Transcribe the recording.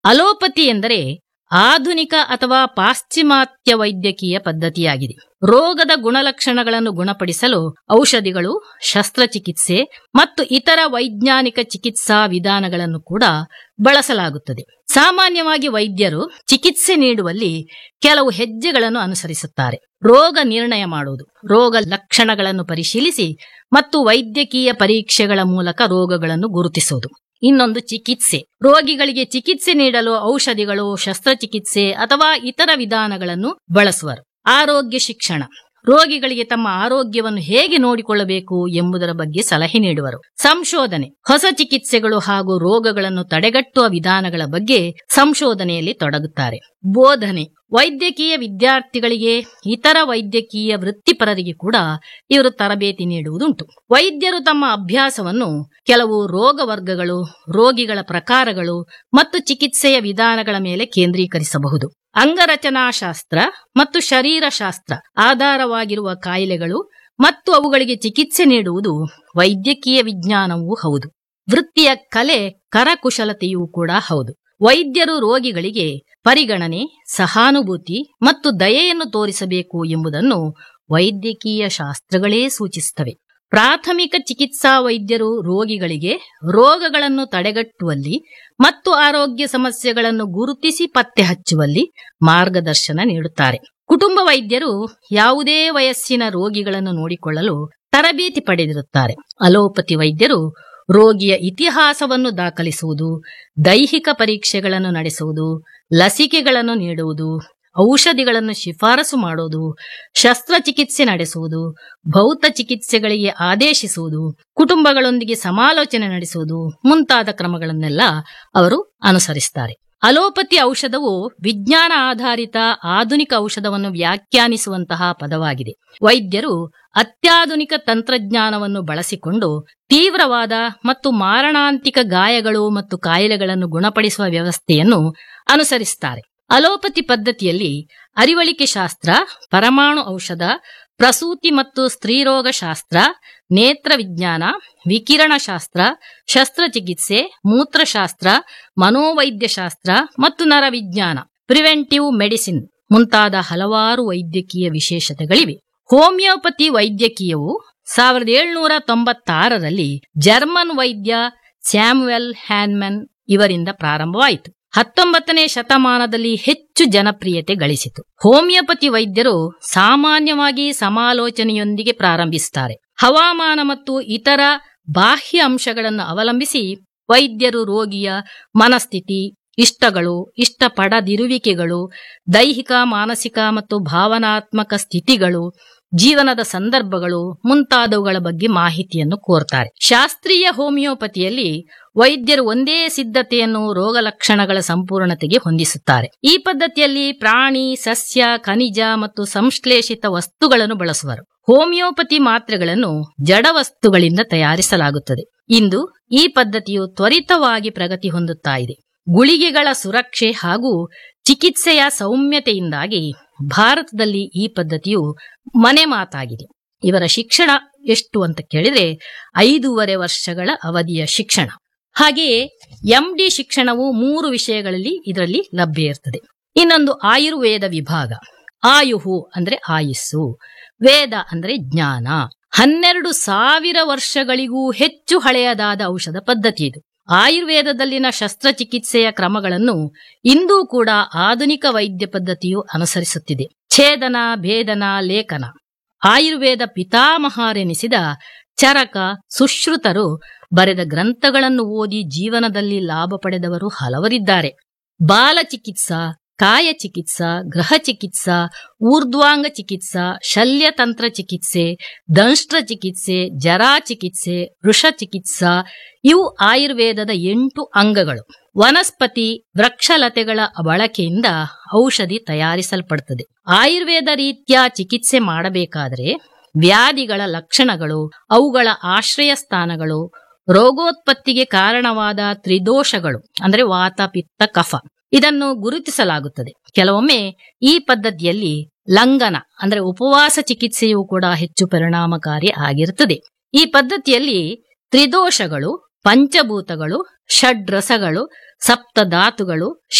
allopathy ಎಂದರೆ ಆಧುನಿಕ ಅಥವಾ ಪಾಶ್ಚಿಮಾತ್ಯ ವೈದ್ಯಕೀಯ ಪದ್ಧತಿಯಾಗಿದೆ ರೋಗದ ಗುಣಲಕ್ಷಣಗಳನ್ನು ಗುಣಪಡಿಸಲು ಔಷಧಿಗಳು ಶಸ್ತ್ರಚಿಕಿತ್ಸೆ ಮತ್ತು ಇತರ ವೈಜ್ಞಾನಿಕ ಚಿಕಿತ್ಸಾ ವಿಧಾನಗಳನ್ನು ಕೂಡ ಬಳಸಲಾಗುತ್ತದೆ ಸಾಮಾನ್ಯವಾಗಿ ವೈದ್ಯರು ಚಿಕಿತ್ಸೆ ನೀಡುವಲ್ಲಿ ಕೆಲವು ಹೆಜ್ಜೆಗಳನ್ನು ಅನುಸರಿಸುತ್ತಾರೆ ರೋಗ ನಿರ್ಣಯ ಮಾಡುವುದು ರೋಗ ಲಕ್ಷಣಗಳನ್ನು ಪರಿಶೀಲಿಸಿ ಮತ್ತು ವೈದ್ಯಕೀಯ ಪರೀಕ್ಷೆಗಳ ಮೂಲಕ ರೋಗಗಳನ್ನು ಗುರುತಿಸುವುದು ಇನ್ನೊಂದು ಚಿಕಿತ್ಸೆ ರೋಗಿಗಳಿಗೆ ಚಿಕಿತ್ಸೆ ನೀಡಲು ಔಷಧಿಗಳು ಶಸ್ತ್ರಚಿಕಿತ್ಸೆ ಅಥವಾ ಇತರ ವಿಧಾನಗಳನ್ನು ಬಳಸುವರು ಆರೋಗ್ಯ ಶಿಕ್ಷಣ ರೋಗಿಗಳಿಗೆ ತಮ್ಮ ಆರೋಗ್ಯವನ್ನು ಹೇಗೆ ನೋಡಿಕೊಳ್ಳಬೇಕು ಎಂಬುದರ ಬಗ್ಗೆ ಸಲಹೆ ನೀಡುವರು ಸಂಶೋಧನೆ ಹೊಸ ಚಿಕಿತ್ಸೆಗಳು ಹಾಗೂ ರೋಗಗಳನ್ನು ತಡೆಗಟ್ಟುವ ವಿಧಾನಗಳ ಬಗ್ಗೆ ಸಂಶೋಧನೆಯಲ್ಲಿ ತೊಡಗುತ್ತಾರೆ ಬೋಧನೆ ವೈದ್ಯಕೀಯ ವಿದ್ಯಾರ್ಥಿಗಳಿಗೆ ಇತರ ವೈದ್ಯಕೀಯ ವೃತ್ತಿಪರರಿಗೆ ಕೂಡ ಇವರು ತರಬೇತಿ ನೀಡುವುದುಂಟು ವೈದ್ಯರು ತಮ್ಮ ಅಭ್ಯಾಸವನ್ನು ಕೆಲವು ರೋಗ ವರ್ಗಗಳು ರೋಗಿಗಳ ಪ್ರಕಾರಗಳು ಮತ್ತು ಚಿಕಿತ್ಸೆಯ ವಿಧಾನಗಳ ಮೇಲೆ ಕೇಂದ್ರೀಕರಿಸಬಹುದು ಅಂಗರಚನಾಶಾಸ್ತ್ರ ಮತ್ತು ಶರೀರಶಾಸ್ತ್ರ ಆಧಾರವಾಗಿರುವ ಕಾಯಿಲೆಗಳು ಮತ್ತು ಅವುಗಳಿಗೆ ಚಿಕಿತ್ಸೆ ನೀಡುವುದು ವೈದ್ಯಕೀಯ ವಿಜ್ಞಾನವೂ ಹೌದು ವೃತ್ತಿಯ ಕಲೆ ಕರಕುಶಲತೆಯೂ ಕೂಡ ಹೌದು ವೈದ್ಯರು ರೋಗಿಗಳಿಗೆ ಪರಿಗಣನೆ ಸಹಾನುಭೂತಿ ಮತ್ತು ದಯೆಯನ್ನು ತೋರಿಸಬೇಕು ಎಂಬುದನ್ನು ವೈದ್ಯಕೀಯ ಶಾಸ್ತ್ರಗಳೇ ಸೂಚಿಸುತ್ತವೆ ಪ್ರಾಥಮಿಕ ಚಿಕಿತ್ಸಾ ವೈದ್ಯರು ರೋಗಿಗಳಿಗೆ ರೋಗಗಳನ್ನು ತಡೆಗಟ್ಟುವಲ್ಲಿ ಮತ್ತು ಆರೋಗ್ಯ ಸಮಸ್ಯೆಗಳನ್ನು ಗುರುತಿಸಿ ಪತ್ತೆ ಹಚ್ಚುವಲ್ಲಿ ಮಾರ್ಗದರ್ಶನ ನೀಡುತ್ತಾರೆ ಕುಟುಂಬ ವೈದ್ಯರು ಯಾವುದೇ ವಯಸ್ಸಿನ ರೋಗಿಗಳನ್ನು ನೋಡಿಕೊಳ್ಳಲು ತರಬೇತಿ ಪಡೆದಿರುತ್ತಾರೆ ಅಲೋಪತಿ ವೈದ್ಯರು ರೋಗಿಯ ಇತಿಹಾಸವನ್ನು ದಾಖಲಿಸುವುದು ದೈಹಿಕ ಪರೀಕ್ಷೆಗಳನ್ನು ನಡೆಸುವುದು ಲಸಿಕೆಗಳನ್ನು ನೀಡುವುದು ಔಷಧಿಗಳನ್ನು ಶಿಫಾರಸು ಮಾಡುವುದು ಶಸ್ತ್ರಚಿಕಿತ್ಸೆ ನಡೆಸುವುದು ಭೌತ ಚಿಕಿತ್ಸೆಗಳಿಗೆ ಆದೇಶಿಸುವುದು ಕುಟುಂಬಗಳೊಂದಿಗೆ ಸಮಾಲೋಚನೆ ನಡೆಸುವುದು ಮುಂತಾದ ಕ್ರಮಗಳನ್ನೆಲ್ಲ ಅವರು ಅನುಸರಿಸುತ್ತಾರೆ ಅಲೋಪತಿ ಔಷಧವು ವಿಜ್ಞಾನ ಆಧಾರಿತ ಆಧುನಿಕ ಔಷಧವನ್ನು ವ್ಯಾಖ್ಯಾನಿಸುವಂತಹ ಪದವಾಗಿದೆ ವೈದ್ಯರು ಅತ್ಯಾಧುನಿಕ ತಂತ್ರಜ್ಞಾನವನ್ನು ಬಳಸಿಕೊಂಡು ತೀವ್ರವಾದ ಮತ್ತು ಮಾರಣಾಂತಿಕ ಗಾಯಗಳು ಮತ್ತು ಕಾಯಿಲೆಗಳನ್ನು ಗುಣಪಡಿಸುವ ವ್ಯವಸ್ಥೆಯನ್ನು ಅನುಸರಿಸುತ್ತಾರೆ ಅಲೋಪತಿ ಪದ್ಧತಿಯಲ್ಲಿ ಅರಿವಳಿಕೆ ಶಾಸ್ತ್ರ ಪರಮಾಣು ಔಷಧ ಪ್ರಸೂತಿ ಮತ್ತು ಸ್ತ್ರೀರೋಗ ಶಾಸ್ತ್ರ ನೇತ್ರ ವಿಜ್ಞಾನ ವಿಕಿರಣ ಶಾಸ್ತ್ರ ಶಸ್ತ್ರಚಿಕಿತ್ಸೆ ಮೂತ್ರಶಾಸ್ತ್ರ ಮನೋವೈದ್ಯಶಾಸ್ತ್ರ ಮತ್ತು ನರವಿಜ್ಞಾನ ಪ್ರಿವೆಂಟಿವ್ ಮೆಡಿಸಿನ್ ಮುಂತಾದ ಹಲವಾರು ವೈದ್ಯಕೀಯ ವಿಶೇಷತೆಗಳಿವೆ ಹೋಮಿಯೋಪತಿ ವೈದ್ಯಕೀಯವು ಸಾವಿರದ ಏಳ್ನೂರ ತೊಂಬತ್ತಾರರಲ್ಲಿ ಜರ್ಮನ್ ವೈದ್ಯ ಸ್ಯಾಮ್ವೆಲ್ ಹ್ಯಾನ್ಮನ್ ಇವರಿಂದ ಪ್ರಾರಂಭವಾಯಿತು ಹತ್ತೊಂಬತ್ತನೇ ಶತಮಾನದಲ್ಲಿ ಹೆಚ್ಚು ಜನಪ್ರಿಯತೆ ಗಳಿಸಿತು ಹೋಮಿಯೋಪತಿ ವೈದ್ಯರು ಸಾಮಾನ್ಯವಾಗಿ ಸಮಾಲೋಚನೆಯೊಂದಿಗೆ ಪ್ರಾರಂಭಿಸುತ್ತಾರೆ ಹವಾಮಾನ ಮತ್ತು ಇತರ ಬಾಹ್ಯ ಅಂಶಗಳನ್ನು ಅವಲಂಬಿಸಿ ವೈದ್ಯರು ರೋಗಿಯ ಮನಸ್ಥಿತಿ ಇಷ್ಟಗಳು ಇಷ್ಟಪಡದಿರುವಿಕೆಗಳು ದೈಹಿಕ ಮಾನಸಿಕ ಮತ್ತು ಭಾವನಾತ್ಮಕ ಸ್ಥಿತಿಗಳು ಜೀವನದ ಸಂದರ್ಭಗಳು ಮುಂತಾದವುಗಳ ಬಗ್ಗೆ ಮಾಹಿತಿಯನ್ನು ಕೋರ್ತಾರೆ ಶಾಸ್ತ್ರೀಯ ಹೋಮಿಯೋಪತಿಯಲ್ಲಿ ವೈದ್ಯರು ಒಂದೇ ಸಿದ್ಧತೆಯನ್ನು ರೋಗ ಲಕ್ಷಣಗಳ ಸಂಪೂರ್ಣತೆಗೆ ಹೊಂದಿಸುತ್ತಾರೆ ಈ ಪದ್ಧತಿಯಲ್ಲಿ ಪ್ರಾಣಿ ಸಸ್ಯ ಖನಿಜ ಮತ್ತು ಸಂಶ್ಲೇಷಿತ ವಸ್ತುಗಳನ್ನು ಬಳಸುವರು ಹೋಮಿಯೋಪತಿ ಮಾತ್ರೆಗಳನ್ನು ಜಡ ವಸ್ತುಗಳಿಂದ ತಯಾರಿಸಲಾಗುತ್ತದೆ ಇಂದು ಈ ಪದ್ಧತಿಯು ತ್ವರಿತವಾಗಿ ಪ್ರಗತಿ ಹೊಂದುತ್ತಾ ಇದೆ ಗುಳಿಗೆಗಳ ಸುರಕ್ಷೆ ಹಾಗೂ ಚಿಕಿತ್ಸೆಯ ಸೌಮ್ಯತೆಯಿಂದಾಗಿ ಭಾರತದಲ್ಲಿ ಈ ಪದ್ಧತಿಯು ಮನೆ ಮಾತಾಗಿದೆ ಇವರ ಶಿಕ್ಷಣ ಎಷ್ಟು ಅಂತ ಕೇಳಿದ್ರೆ ಐದೂವರೆ ವರ್ಷಗಳ ಅವಧಿಯ ಶಿಕ್ಷಣ ಹಾಗೆಯೇ ಎಂ ಡಿ ಶಿಕ್ಷಣವು ಮೂರು ವಿಷಯಗಳಲ್ಲಿ ಇದರಲ್ಲಿ ಲಭ್ಯ ಇರ್ತದೆ ಇನ್ನೊಂದು ಆಯುರ್ವೇದ ವಿಭಾಗ ಆಯುಹು ಅಂದ್ರೆ ಆಯುಸ್ಸು ವೇದ ಅಂದ್ರೆ ಜ್ಞಾನ ಹನ್ನೆರಡು ಸಾವಿರ ವರ್ಷಗಳಿಗೂ ಹೆಚ್ಚು ಹಳೆಯದಾದ ಔಷಧ ಪದ್ಧತಿ ಇದು ಆಯುರ್ವೇದದಲ್ಲಿನ ಶಸ್ತ್ರಚಿಕಿತ್ಸೆಯ ಕ್ರಮಗಳನ್ನು ಇಂದೂ ಕೂಡ ಆಧುನಿಕ ವೈದ್ಯ ಪದ್ಧತಿಯು ಅನುಸರಿಸುತ್ತಿದೆ ಛೇದನ ಭೇದನ ಲೇಖನ ಆಯುರ್ವೇದ ಪಿತಾಮಹಾರೆನಿಸಿದ ಚರಕ ಸುಶ್ರುತರು ಬರೆದ ಗ್ರಂಥಗಳನ್ನು ಓದಿ ಜೀವನದಲ್ಲಿ ಲಾಭ ಪಡೆದವರು ಹಲವರಿದ್ದಾರೆ ಬಾಲಚಿಕಿತ್ಸಾ ಕಾಯ ಚಿಕಿತ್ಸಾ ಗೃಹ ಚಿಕಿತ್ಸಾ ಊರ್ಧ್ವಾಂಗ ಚಿಕಿತ್ಸಾ ಶಲ್ಯತಂತ್ರ ಚಿಕಿತ್ಸೆ ದಂಷ್ಟ್ರ ಚಿಕಿತ್ಸೆ ಜರಾ ಚಿಕಿತ್ಸೆ ವೃಷ ಚಿಕಿತ್ಸಾ ಇವು ಆಯುರ್ವೇದದ ಎಂಟು ಅಂಗಗಳು ವನಸ್ಪತಿ ವೃಕ್ಷಲತೆಗಳ ಬಳಕೆಯಿಂದ ಔಷಧಿ ತಯಾರಿಸಲ್ಪಡುತ್ತದೆ ಆಯುರ್ವೇದ ರೀತಿಯ ಚಿಕಿತ್ಸೆ ಮಾಡಬೇಕಾದರೆ ವ್ಯಾಧಿಗಳ ಲಕ್ಷಣಗಳು ಅವುಗಳ ಆಶ್ರಯ ಸ್ಥಾನಗಳು ರೋಗೋತ್ಪತ್ತಿಗೆ ಕಾರಣವಾದ ತ್ರಿದೋಷಗಳು ಅಂದ್ರೆ ವಾತ ಪಿತ್ತ ಕಫ ಇದನ್ನು ಗುರುತಿಸಲಾಗುತ್ತದೆ ಕೆಲವೊಮ್ಮೆ ಈ ಪದ್ಧತಿಯಲ್ಲಿ ಲಂಘನ ಅಂದ್ರೆ ಉಪವಾಸ ಚಿಕಿತ್ಸೆಯೂ ಕೂಡ ಹೆಚ್ಚು ಪರಿಣಾಮಕಾರಿ ಆಗಿರುತ್ತದೆ ಈ ಪದ್ಧತಿಯಲ್ಲಿ ತ್ರಿದೋಷಗಳು ಪಂಚಭೂತಗಳು ಷಡ್ರಸಗಳು ಸಪ್ತಧಾತುಗಳು